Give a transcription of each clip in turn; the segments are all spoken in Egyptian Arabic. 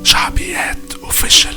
شعبيات اوفيشال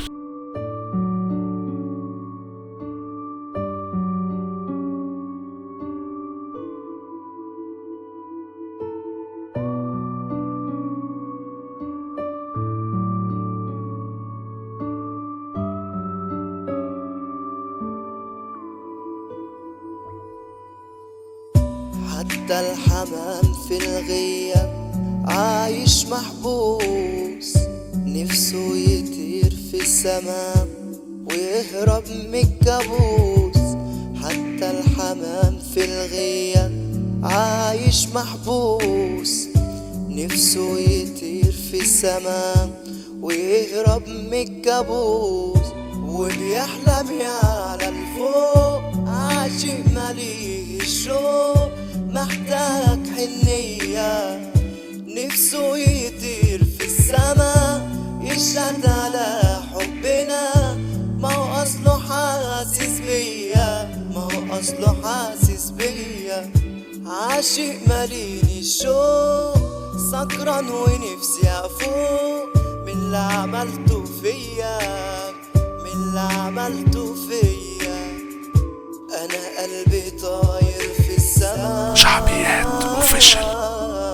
حتى الحمام في الغياب عايش محبوس نفسه يطير في السماء ويهرب من الكابوس حتى الحمام في الغياب عايش محبوس نفسه يطير في السماء ويهرب من الكابوس وبيحلم يعلى لفوق عاشق مليه الشوق محتاج حنية نفسه يطير في السما يشهد على حبنا ما هو أصله حاسس بيا ما هو أصله حاسس بيا عاشق مليني الشوق سكران ونفسي أفوق من اللي عملته فيا من اللي عملته فيا أنا قلبي طاير في السما شعبيات أوفيشال.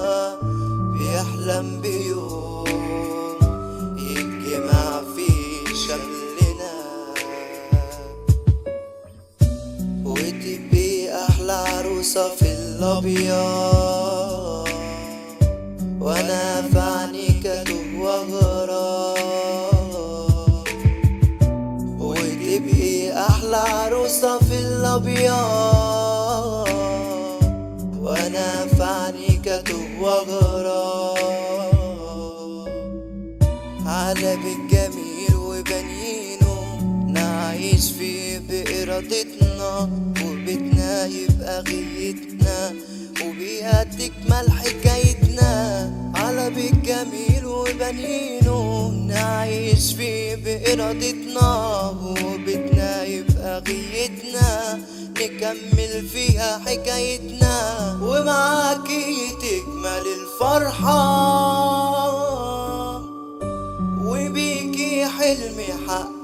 بيحلم بيوم يتجمع فيه شملنا وتبقي أحلى عروسة في الأبيض وأنا في عينيك أتوه وأغرق وتبقي أحلى عروسة في الأبيض وأنا في عينيك أتوه وأغرق على بيت جميل وبنينه نعيش فيه بإرادتنا وبيتنا يبقى غيتنا وبيها تكمل حكايتنا على بيت جميل وبنينه نعيش فيه بإرادتنا وبيتنا يبقى غيتنا نكمل فيها حكايتنا ومعاكي تكمل الفرحة وبيكي حلمي حقق